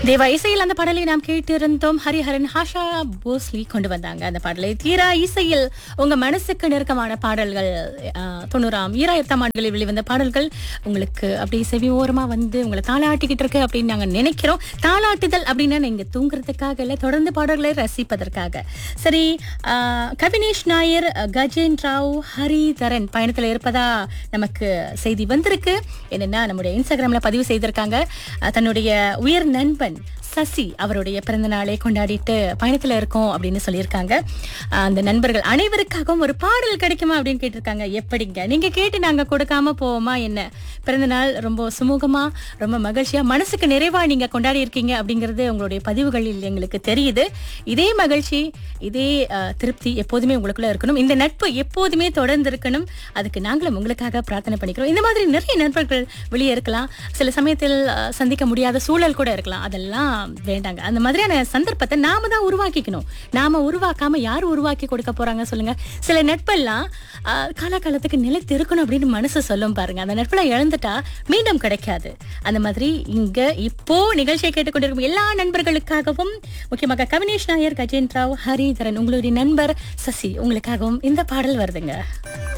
தேவா இசையில் அந்த பாடலை நாம் கேட்டிருந்தோம் ஹரிஹரன் ஹாஷா போஸ்லி கொண்டு வந்தாங்க அந்த பாடலை தீரா இசையில் உங்க மனசுக்கு நெருக்கமான பாடல்கள் ஆஹ், தொண்ணூறாம் ஈராயிரத்தாம் ஆண்டுகளில் வெளிவந்த பாடல்கள் உங்களுக்கு அப்படி செவி ஓரமா வந்து உங்களை தாளாட்டிக்கிட்டு இருக்கு அப்படின்னு நாங்க நினைக்கிறோம் தாளாட்டுதல் அப்படின்னா நீங்க தூங்குறதுக்காக இல்ல தொடர்ந்து பாடல்களை ரசிப்பதற்காக சரி ஆஹ், கவினேஷ் நாயர் கஜேன் ராவ் ஹரிதரன் பயணத்துல இருப்பதா நமக்கு செய்தி வந்திருக்கு என்னன்னா நம்முடைய இன்ஸ்டாகிராம்ல பதிவு செய்திருக்காங்க அஹ், தன்னுடைய உயர் நண்பன் சசி அவருடைய பிறந்த நாளை கொண்டாடிட்டு பயணத்துல இருக்கோம் அப்படின்னு சொல்லியிருக்காங்க அஹ், அந்த நண்பர்கள் அனைவருக்காகவும் ஒரு பாடல் கிடைக்குமா அப்படின்னு கேட்டிருக்காங்க எப்படிங்க நீங்க கேட்டு நாங்க கொடுக்காம போவோமா என்ன பிறந்த நாள் ரொம்ப சுமூகமா ரொம்ப மகிழ்ச்சியா மனசுக்கு நிறைவா நீங்க கொண்டாடி இருக்கீங்க அப்படிங்கிறது உங்களுடைய பதிவுகளில் எங்களுக்கு தெரியுது இதே மகிழ்ச்சி இதே அஹ், திருப்தி எப்போதுமே உங்களுக்குள்ள இருக்கணும் இந்த நட்பு எப்போதுமே தொடர்ந்து இருக்கணும் அதுக்கு நாங்களும் உங்களுக்காக பிரார்த்தனை பண்ணிக்கிறோம் இந்த மாதிரி நிறைய நண்பர்கள் வெளியே இருக்கலாம் சில சமயத்தில் அஹ், சந்திக்க முடியாத சூழல் கூட இருக்கலாம் அதெல்லாம் வேண்டாங்க அந்த மாதிரியான சந்தர்ப்பத்தை நாம தான் உருவாக்கிக்கணும் நாம உருவாக்காம யார் உருவாக்கி கொடுக்க போறாங்க சொல்லுங்க சில நட்பெல்லாம் அஹ், காலகாலத்துக்கு நிலைத்து இருக்கணும் அப்படின்னு மனசு சொல்லும் பாருங்க அந்த நட்பெல்லாம் இழந்துட்டா மீண்டும் கிடைக்காது அந்த மாதிரி இங்க இப்போ நிகழ்ச்சியை கேட்டுக்கொண்டிருக்கும் எல்லா நண்பர்களுக்காகவும் முக்கியமாக கவினேஷ் நாயர் கஜேந்திராவ் ஹரிதரன் உங்களுடைய நண்பர் சசி உங்களுக்காகவும் இந்த பாடல் வருதுங்க